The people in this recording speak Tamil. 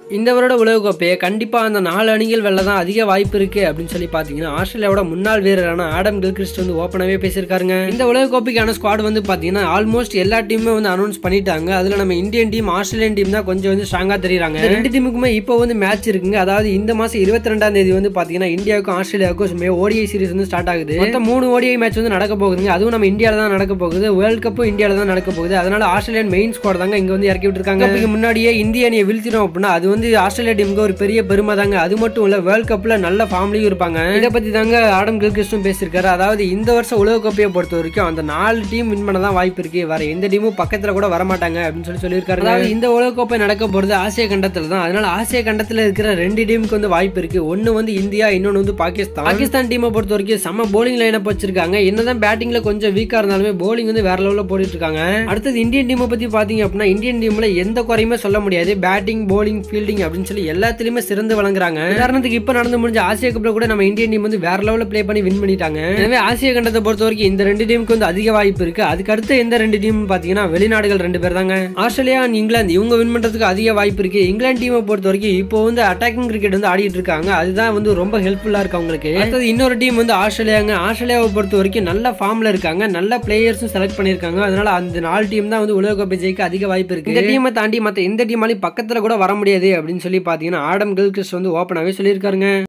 இந்த வருட உலகக்கோப்பையை கண்டிப்பாக அந்த நாலு அணிகள் வெல்ல தான் அதிக வாய்ப்பு இருக்கு அப்படின்னு சொல்லி பார்த்தீங்கன்னா ஆஸ்திரேலியாவோட முன்னாள் வீரரான ஆடம் கில்கிறிஸ்ட் வந்து ஓப்பனாகவே பேசியிருக்காருங்க இந்த உலகக்கோப்பைக்கான ஸ்குவாட் வந்து பார்த்தீங்கன்னா ஆல்மோஸ்ட் எல்லா டீமுமே வந்து அனௌன்ஸ் பண்ணிட்டாங்க அதில் நம்ம இந்தியன் டீம் ஆஸ்திரேலியன் டீம் தான் கொஞ்சம் வந்து ஸ்ட்ராங்காக தெரியுறாங்க இந்த ரெண்டு டீமுக்குமே இப்போ வந்து மேட்ச் இருக்குங்க அதாவது இந்த மாதம் இருபத்தி ரெண்டாம் தேதி வந்து பார்த்தீங்கன்னா இந்தியாவுக்கும் ஆஸ்திரேலியாவுக்கும் ஓடிஐ சீரிஸ் வந்து ஸ்டார்ட் ஆகுது மொத்தம் மூணு ஓடிஐ மேட்ச் வந்து நடக்க போகுதுங்க அதுவும் நம்ம இந்தியாவில் தான் நடக்க போகுது வேர்ல்ட் கப்பும் இந்தியாவில் தான் நடக்க போகுது அதனால ஆஸ்திரேலியன் மெயின் ஸ்குவாட் தாங்க இங்க வந்து இறக்கி விட்டுருக்காங்க அதுக்கு முன்னாடியே இந்திய அணியை வீழ்த்தினோம் அப்படின்னா அது வந்து ஆஸ்திரேலியா டீமுக்கு ஒரு பெரிய பெருமை தாங்க அது மட்டும் இல்ல வேர்ல்ட் கப்ல நல்ல ஃபார்ம்லயும் இருப்பாங்க இதை பத்தி தாங்க ஆடம் கில்கிறிஸ்டும் பேசியிருக்காரு அதாவது இந்த வருஷம் உலக கோப்பையை பொறுத்த வரைக்கும் அந்த நாலு டீம் வின் பண்ண தான் வாய்ப்பு இருக்கு வேற எந்த டீமும் பக்கத்துல கூட வர மாட்டாங்க அப்படின்னு சொல்லி சொல்லியிருக்காரு அதாவது இந்த உலக கோப்பை நடக்க போறது ஆசிய கண்டத்துல தான் அதனால ஆசிய கண்டத்துல இருக்கிற ரெண்டு டீமுக்கு வந்து வாய்ப்பு இருக்கு ஒன்னு வந்து இந்தியா இன்னொன்னு வந்து பாகிஸ்தான் பாகிஸ்தான் டீமை பொறுத்த வரைக்கும் செம்ம போலிங் லைனப் வச்சிருக்காங்க என்னதான் பேட்டிங்ல கொஞ்சம் வீக்கா இருந்தாலுமே போலிங் வந்து வேற லெவலில் போட்டுட்டு இருக்காங்க அடுத்தது இந்தியன் டீமை பத்தி பாத்தீங்க அப்படின்னா இந்தியன் டீம்ல எந்த குறையுமே சொல்ல முடியாது பேட்டிங் போலிங் ஃபீல்டிங் அப்படின்னு சொல்லி எல்லாத்துலயுமே சிறந்து வழங்குறாங்க உதாரணத்துக்கு இப்ப நடந்து முடிஞ்ச ஆசிய கப்ல கூட நம்ம இந்தியன் டீம் வந்து வேற லெவலில் ப்ளே பண்ணி வின் பண்ணிட்டாங்க எனவே ஆசிய கண்டத்தை பொறுத்த வரைக்கும் இந்த ரெண்டு டீமுக்கு வந்து அதிக வாய்ப்பு இருக்கு அதுக்கு அடுத்து எந்த ரெண்டு டீம் பாத்தீங்கன்னா வெளிநாடுகள் ரெண்டு பேர் தாங்க ஆஸ்திரேலியா and இங்கிலாந்து இவங்க வின் பண்றதுக்கு அதிக வாய்ப்பு இருக்கு இங்கிலாந்து டீமை பொறுத்த வரைக்கும் இப்போ வந்து அட்டாக்கிங் கிரிக்கெட் வந்து ஆடிட்டு இருக்காங்க அதுதான் வந்து ரொம்ப ஹெல்ப்ஃபுல்லா இருக்கு அவங்களுக்கு அடுத்தது இன்னொரு டீம் வந்து ஆஸ்திரேலியாங்க ஆஸ்திரேலியாவை பொறுத்த வரைக்கும் நல்ல ஃபார்ம்ல இருக்காங்க நல்ல பிளேயர்ஸும் செலக்ட் பண்ணிருக்காங்க அதனால அந்த நாலு டீம் தான் வந்து உலகக்கோப்பை ஜெயிக்க அதிக வாய்ப்பு இருக்கு இந்த டீமை தாண்டி மத்த எந்த டீமாலையும் பக்கத்துல கூட வர முடியாது அப்படின்னு சொல்லி பாத்தீங்கன்னா ஆடம் கில்கிறிஸ்ட் வந்து ஓப்பனாவே சொல்லியிருக்காருங்க